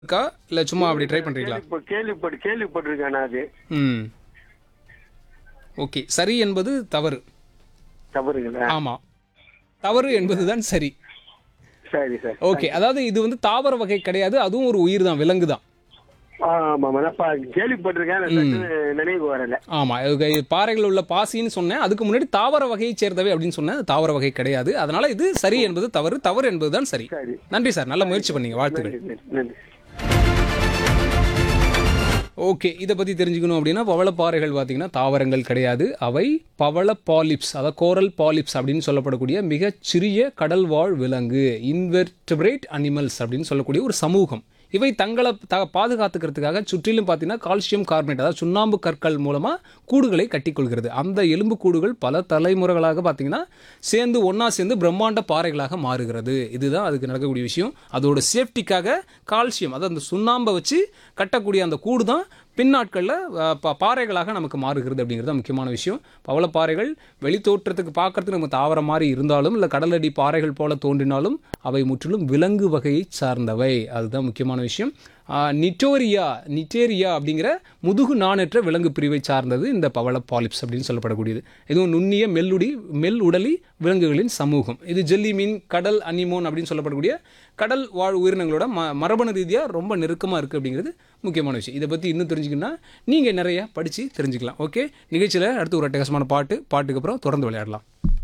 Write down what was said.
இருக்கா இல்லை சும்மா அப்படி ட்ரை பண்ணுறீங்களா கேள்விப்ப- கேள்விப்பட்டு கேள்விப்பட்டிருக்கேன் நான் அது ம் ஓகே சரி என்பது தவறு தவறுங்களா ஆமாம் தவறு என்பது தான் சரி சரி சார் ஓகே அதாவது இது வந்து தாவர வகை கிடையாது அதுவும் ஒரு உயிர் தான் விலங்கு தான் ஆமா நான் பா- கேள்விப்பட்டிருக்கேன் எனக்கு டக்குனு நினைவு வரல ஆமாம் பாறைகள் உள்ள பாசின்னு சொன்னேன் அதுக்கு முன்னாடி தாவர வகையை சேர்ந்தவை அப்படின்னு சொன்னேன் அது தாவர வகை கிடையாது அதனால இது சரி என்பது தவறு தவறு என்பது தான் சரி சரி நன்றி சார் நல்ல முயற்சி பண்ணீங்க வாழ்த்துக்கள் நன்றி, நன்றி ஓகே இதை பற்றி தெரிஞ்சுக்கணும் அப்படின்னா பவளப்பாறைகள் பார்த்தீங்கன்னா தாவரங்கள் கிடையாது அவை பவள பாலிப்ஸ் அதாவது கோரல் பாலிப்ஸ் அப்படின்னு சொல்லப்படக்கூடிய மிகச் சிறிய கடல்வாழ் விலங்கு இன்வெர்டிபிரேட் அனிமல்ஸ் அப்படின்னு சொல்லக்கூடிய ஒரு சமூகம் இவை தங்களை த பாதுகாத்துக்கிறதுக்காக சுற்றிலும் பார்த்தீங்கன்னா கால்சியம் கார்பனேட் அதாவது சுண்ணாம்பு கற்கள் மூலமாக கூடுகளை கட்டிக்கொள்கிறது அந்த எலும்பு கூடுகள் பல தலைமுறைகளாக பார்த்தீங்கன்னா சேர்ந்து ஒன்றா சேர்ந்து பிரம்மாண்ட பாறைகளாக மாறுகிறது இதுதான் அதுக்கு நடக்கக்கூடிய விஷயம் அதோட சேஃப்டிக்காக கால்சியம் அதாவது அந்த சுண்ணாம்பை வச்சு கட்டக்கூடிய அந்த கூடு தான் பின்னாட்களில் பாறைகளாக நமக்கு மாறுகிறது அப்படிங்கிறது தான் முக்கியமான விஷயம் பவளப்பாறைகள் வெளித்தோற்றத்துக்கு பார்க்கறதுக்கு நம்ம தாவரம் மாதிரி இருந்தாலும் இல்லை கடலடி பாறைகள் போல தோன்றினாலும் அவை முற்றிலும் விலங்கு வகையை சார்ந்தவை அதுதான் முக்கியமான விஷயம் நிட்டோரியா நிட்டேரியா அப்படிங்கிற முதுகு நாணற்ற விலங்கு பிரிவை சார்ந்தது இந்த பவள பாலிப்ஸ் அப்படின்னு சொல்லப்படக்கூடியது இதுவும் நுண்ணிய மெல்லுடி மெல் உடலி விலங்குகளின் சமூகம் இது ஜெல்லி மீன் கடல் அனிமோன் அப்படின்னு சொல்லப்படக்கூடிய கடல் வாழ் உயிரினங்களோட ம மரபணு ரீதியாக ரொம்ப நெருக்கமாக இருக்குது அப்படிங்கிறது முக்கியமான விஷயம் இதை பற்றி இன்னும் தெரிஞ்சுக்கணும்னா நீங்கள் நிறைய படித்து தெரிஞ்சுக்கலாம் ஓகே நிகழ்ச்சியில் அடுத்து ஒரு அட்டகாசமான பாட்டு பாட்டுக்கு அப்புறம் தொடர்ந்து விளையாடலாம்